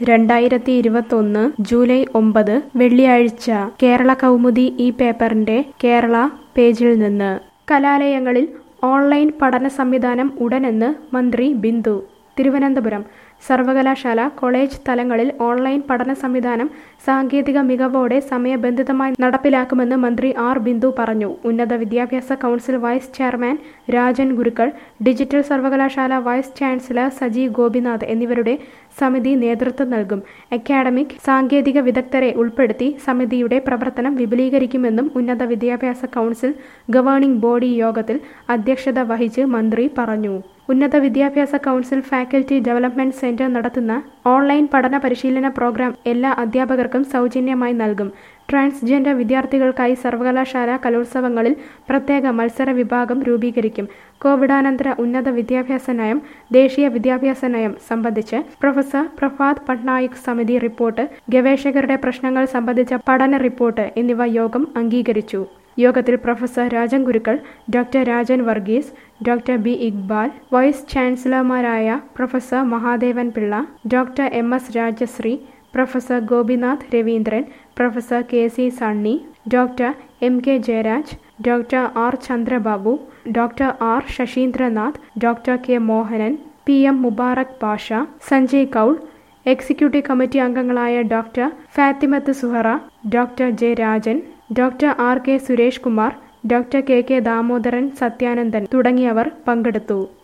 രണ്ടായിരത്തി ഇരുപത്തൊന്ന് ജൂലൈ ഒമ്പത് വെള്ളിയാഴ്ച കേരള കൗമുദി ഈ പേപ്പറിന്റെ കേരള പേജിൽ നിന്ന് കലാലയങ്ങളിൽ ഓൺലൈൻ പഠന സംവിധാനം ഉടനെന്ന് മന്ത്രി ബിന്ദു തിരുവനന്തപുരം സർവകലാശാല കോളേജ് തലങ്ങളിൽ ഓൺലൈൻ പഠന സംവിധാനം സാങ്കേതിക മികവോടെ സമയബന്ധിതമായി നടപ്പിലാക്കുമെന്ന് മന്ത്രി ആർ ബിന്ദു പറഞ്ഞു ഉന്നത വിദ്യാഭ്യാസ council vice chairman Rajan Gurukkal digital സർവകലാശാല വൈസ് ചാൻസലർ സജി ഗോപിനാഥ് എന്നിവരുടെ സമിതി നേതൃത്വം നൽകും അക്കാഡമിക് സാങ്കേതിക വിദഗ്ധരെ ഉൾപ്പെടുത്തി സമിതിയുടെ പ്രവർത്തനം വിപുലീകരിക്കുമെന്നും ഉന്നത വിദ്യാഭ്യാസ കൗൺസിൽ ഗവേണിംഗ് ബോഡി യോഗത്തിൽ അധ്യക്ഷത വഹിച്ച് മന്ത്രി പറഞ്ഞു ഉന്നത വിദ്യാഭ്യാസ കൗൺസിൽ ഫാക്കൽറ്റി ഡെവലപ്മെന്റ് സെന്റർ നടത്തുന്ന ഓൺലൈൻ പഠന പരിശീലന പ്രോഗ്രാം എല്ലാ അധ്യാപകർക്കും സൗജന്യമായി നൽകും ട്രാൻസ്ജെൻഡർ വിദ്യാർത്ഥികൾക്കായി സർവകലാശാല കലോത്സവങ്ങളിൽ പ്രത്യേക മത്സര വിഭാഗം രൂപീകരിക്കും കോവിഡാനന്തര ഉന്നത വിദ്യാഭ്യാസ നയം ദേശീയ വിദ്യാഭ്യാസ നയം സംബന്ധിച്ച് പ്രൊഫസർ പ്രഭാത് പട്നായിക് സമിതി റിപ്പോർട്ട് ഗവേഷകരുടെ പ്രശ്നങ്ങൾ സംബന്ധിച്ച പഠന റിപ്പോർട്ട് എന്നിവ യോഗം അംഗീകരിച്ചു യോഗത്തിൽ professor Rajan Gurukkal doctor Rajan Varghese doctor B Iqbal vice ചാൻസലർമാരായ professor Mahadevan Pillai doctor M S Rajasree professor Gopinath Raveendran professor K C Sunny doctor M K Jayaraj doctor R Chandrababu doctor R Sasheendranath doctor K Mohanan P M Mubarak Pasha Sanjay Kaul executive committee അംഗങ്ങളായ doctor Fathimath Suhara doctor J Rajan doctor R K Suresh Kumar doctor K K Damodaran Sathyanandan തുടങ്ങിയവർ പങ്കെടുത്തു